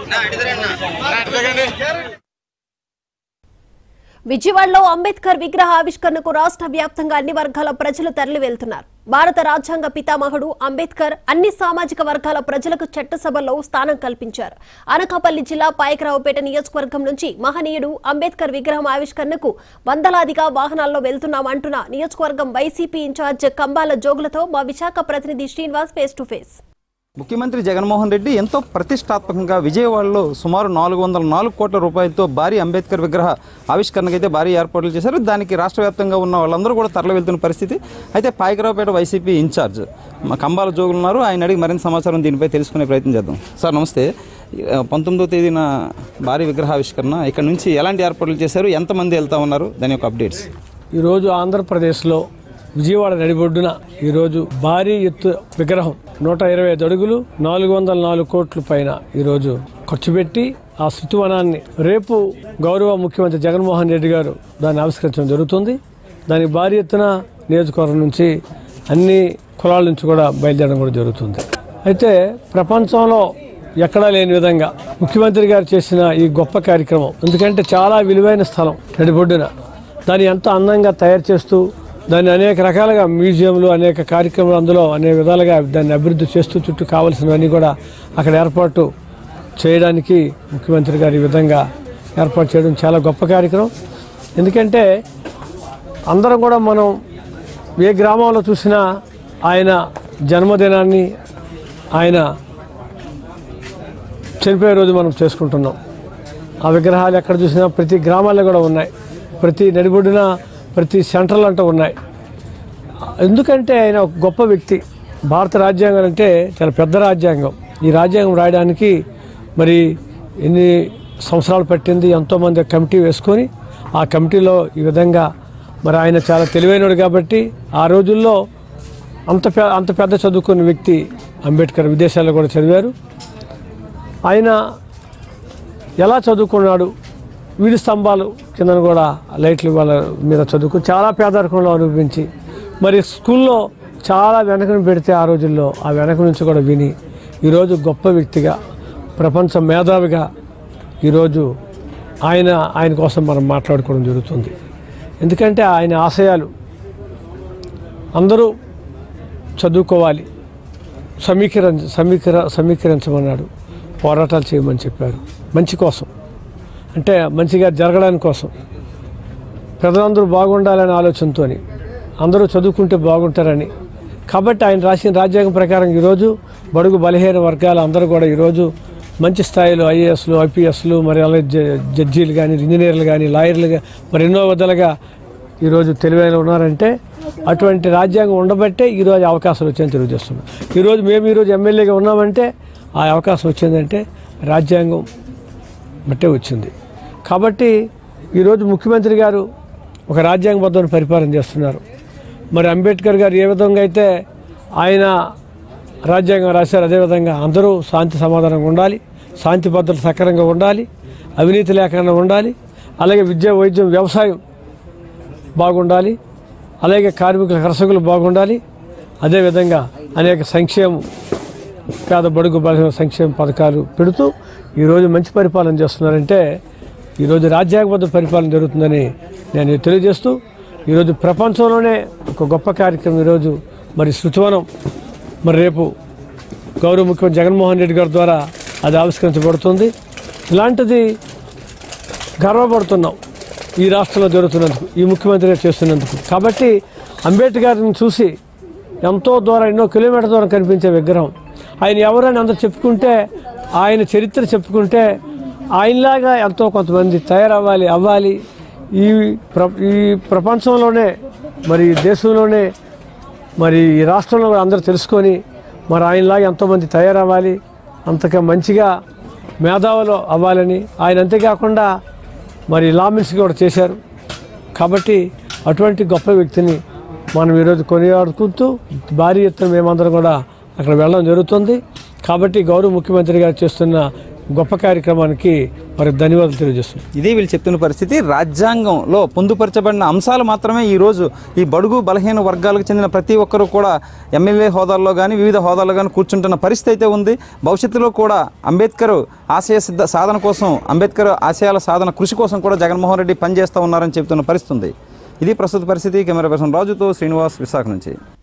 విజయవాడలో అంబేద్కర్ విగ్రహ ఆవిష్కరణకు రాష్ట్ర వ్యాప్తంగా అన్ని వర్గాల ప్రజలు తరలి వెళ్తున్నారు భారత రాజ్యాంగ పితామహుడు అంబేద్కర్ అన్ని సామాజిక వర్గాల ప్రజలకు చట్టసభలో స్థానం కల్పించారు అనకాపల్లి జిల్లా పాయకరావుపేట నియోజకవర్గం నుంచి మహనీయుడు అంబేద్కర్ విగ్రహం ఆవిష్కరణకు వందలాదిగా వాహనాల్లో వెళ్తున్నామంటున్న నియోజకవర్గం వైసీపీ ఇన్ఛార్జ్ కంబాల జోగులతో మా విశాఖ ప్రతినిధి శ్రీనివాస్ ఫేస్ టు ఫేస్ ముఖ్యమంత్రి జగన్మోహన్ రెడ్డి ఎంతో ప్రతిష్టాత్మకంగా విజయవాడలో సుమారు నాలుగు వందల నాలుగు కోట్ల రూపాయలతో భారీ అంబేద్కర్ విగ్రహ ఆవిష్కరణకైతే భారీ ఏర్పాట్లు చేశారు దానికి రాష్ట్ర వ్యాప్తంగా ఉన్న వాళ్ళందరూ కూడా తరలి వెళ్తున్న పరిస్థితి అయితే పాయకరావుపేట వైసీపీ ఇన్ఛార్జ్ మా కంబాల జోగులు ఉన్నారు ఆయన అడిగి మరింత సమాచారం దీనిపై తెలుసుకునే ప్రయత్నం చేద్దాం సార్ నమస్తే ఆ, పంతొమ్మిదో తేదీన భారీ విగ్రహావిష్కరణ ఇక్కడ నుంచి ఎలాంటి ఏర్పాట్లు చేశారు ఎంతమంది వెళ్తా ఉన్నారు దాని యొక్క అప్డేట్స్ ఈరోజు ఆంధ్రప్రదేశ్లో విజయవాడ నడిబొడ్డున ఈరోజు భారీ ఎత్తు విగ్రహం నూట ఇరవై ఐదు అడుగులు నాలుగు వందల నాలుగు కోట్ల పైన ఈరోజు ఖర్చు పెట్టి ఆ శృతివనాన్ని రేపు గౌరవ ముఖ్యమంత్రి జగన్మోహన్ రెడ్డి గారు దాన్ని ఆవిష్కరించడం జరుగుతుంది దానికి భారీ ఎత్తున నియోజకవర్గం నుంచి అన్ని కులాల నుంచి కూడా బయలుదేరడం కూడా జరుగుతుంది అయితే ప్రపంచంలో ఎక్కడా లేని విధంగా ముఖ్యమంత్రి గారు చేసిన ఈ గొప్ప కార్యక్రమం ఎందుకంటే చాలా విలువైన స్థలం నడిబొడ్డున దాన్ని ఎంతో అందంగా తయారు చేస్తూ దాన్ని అనేక రకాలుగా మ్యూజియంలు అనేక కార్యక్రమాలు అందులో అనేక విధాలుగా దాన్ని అభివృద్ధి చేస్తూ చుట్టూ కావలసినవన్నీ కూడా అక్కడ ఏర్పాటు చేయడానికి ముఖ్యమంత్రి గారు ఈ విధంగా ఏర్పాటు చేయడం చాలా గొప్ప కార్యక్రమం ఎందుకంటే అందరం కూడా మనం ఏ గ్రామంలో చూసినా ఆయన జన్మదినాన్ని ఆయన చనిపోయే రోజు మనం చేసుకుంటున్నాం ఆ విగ్రహాలు ఎక్కడ చూసినా ప్రతి గ్రామాల్లో కూడా ఉన్నాయి ప్రతి నడిబొడ్డున ప్రతి సెంటర్లు అంటూ ఉన్నాయి ఎందుకంటే ఆయన ఒక గొప్ప వ్యక్తి భారత రాజ్యాంగం అంటే చాలా పెద్ద రాజ్యాంగం ఈ రాజ్యాంగం రాయడానికి మరి ఎన్ని సంవత్సరాలు పట్టింది ఎంతోమంది కమిటీ వేసుకొని ఆ కమిటీలో ఈ విధంగా మరి ఆయన చాలా తెలివైనడు కాబట్టి ఆ రోజుల్లో అంత పె అంత పెద్ద చదువుకున్న వ్యక్తి అంబేద్కర్ విదేశాల్లో కూడా చదివారు ఆయన ఎలా చదువుకున్నాడు వీధి స్తంభాలు కింద కూడా లైట్లు వాళ్ళ మీద చదువుకుని చాలా పేదరికంలో అనుభవించి మరి స్కూల్లో చాలా వెనకను పెడితే ఆ రోజుల్లో ఆ వెనక నుంచి కూడా విని ఈరోజు గొప్ప వ్యక్తిగా ప్రపంచ మేధావిగా ఈరోజు ఆయన ఆయన కోసం మనం మాట్లాడుకోవడం జరుగుతుంది ఎందుకంటే ఆయన ఆశయాలు అందరూ చదువుకోవాలి సమీకరించ సమీకర సమీకరించమన్నాడు పోరాటాలు చేయమని చెప్పారు మంచి కోసం అంటే మంచిగా జరగడానికి కోసం ప్రజలందరూ బాగుండాలనే ఆలోచనతో అందరూ చదువుకుంటే బాగుంటారని కాబట్టి ఆయన రాసిన రాజ్యాంగం ప్రకారం ఈరోజు బడుగు బలహీన వర్గాలు అందరూ కూడా ఈరోజు మంచి స్థాయిలో ఐఏఎస్లు ఐపీఎస్లు మరి అలాగే జ- జడ్జీలు కానీ ఇంజనీర్లు కానీ లాయర్లు కానీ మరి ఎన్నో విధాలుగా ఈరోజు తెలివైన ఉన్నారంటే అటువంటి రాజ్యాంగం ఉండబట్టే ఈరోజు అవకాశాలు వచ్చాయని తెలియజేస్తున్నాం ఈరోజు మేము ఈరోజు ఎమ్మెల్యేగా ఉన్నామంటే ఆ అవకాశం వచ్చిందంటే రాజ్యాంగం బట్టే వచ్చింది కాబట్టి ఈరోజు ముఖ్యమంత్రి గారు ఒక రాజ్యాంగబద్ధమైన పరిపాలన చేస్తున్నారు మరి అంబేద్కర్ గారు ఏ విధంగా అయితే ఆయన రాజ్యాంగం రాశారు అదేవిధంగా అందరూ శాంతి సమాధానంగా ఉండాలి శాంతి భద్రత సక్రమంగా ఉండాలి అవినీతి లేకుండా ఉండాలి అలాగే విద్య వైద్యం వ్యవసాయం బాగుండాలి అలాగే కార్మికుల కరసకులు బాగుండాలి అదేవిధంగా అనేక సంక్షేమం పేద బడుగు బలహీన సంక్షేమ పథకాలు పెడుతూ ఈరోజు మంచి పరిపాలన చేస్తున్నారంటే ఈరోజు రాజ్యాంగబద్ధ పరిపాలన జరుగుతుందని నేను తెలియజేస్తూ ఈరోజు ప్రపంచంలోనే ఒక గొప్ప కార్యక్రమం ఈరోజు మరి శృతివనం మరి రేపు గౌరవ ముఖ్యమంత్రి జగన్మోహన్ రెడ్డి గారి ద్వారా అది ఆవిష్కరించబడుతుంది ఇలాంటిది గర్వపడుతున్నాం ఈ రాష్ట్రంలో జరుగుతున్నందుకు ఈ ముఖ్యమంత్రి గారు చేస్తున్నందుకు కాబట్టి అంబేద్కర్ని చూసి ఎంతో దూరం ఎన్నో కిలోమీటర్ దూరం కనిపించే విగ్రహం ఆయన ఎవరైనా అందరూ చెప్పుకుంటే ఆయన చరిత్ర చెప్పుకుంటే ఆయనలాగా ఎంతో కొంతమంది తయారవ్వాలి అవ్వాలి ఈ ప్ర ఈ ప్రపంచంలోనే మరి ఈ దేశంలోనే మరి ఈ రాష్ట్రంలో కూడా అందరూ తెలుసుకొని మరి ఆయనలాగా ఎంతోమంది తయారవ్వాలి అంతగా మంచిగా మేధావులు అవ్వాలని ఆయన అంతేకాకుండా మరి లామిన్స్ కూడా చేశారు కాబట్టి అటువంటి గొప్ప వ్యక్తిని మనం ఈరోజు కొనియాడుకుంటూ భారీ ఎత్తున మేమందరం కూడా అక్కడ వెళ్ళడం జరుగుతుంది కాబట్టి గౌరవ ముఖ్యమంత్రి గారు చేస్తున్న గొప్ప కార్యక్రమానికి వారికి ధన్యవాదాలు తెలియజేస్తున్నాం ఇది వీళ్ళు చెప్తున్న పరిస్థితి రాజ్యాంగంలో పొందుపరచబడిన అంశాలు మాత్రమే ఈరోజు ఈ బడుగు బలహీన వర్గాలకు చెందిన ప్రతి ఒక్కరూ కూడా ఎమ్మెల్యే హోదాల్లో కానీ వివిధ హోదాల్లో కానీ కూర్చుంటున్న పరిస్థితి అయితే ఉంది భవిష్యత్తులో కూడా అంబేద్కర్ ఆశయ సిద్ధ సాధన కోసం అంబేద్కర్ ఆశయాల సాధన కృషి కోసం కూడా జగన్మోహన్ రెడ్డి పనిచేస్తూ ఉన్నారని చెబుతున్న పరిస్థితి ఉంది ఇది ప్రస్తుత పరిస్థితి కెమెరా పర్సన్ రాజుతో శ్రీనివాస్ విశాఖ నుంచి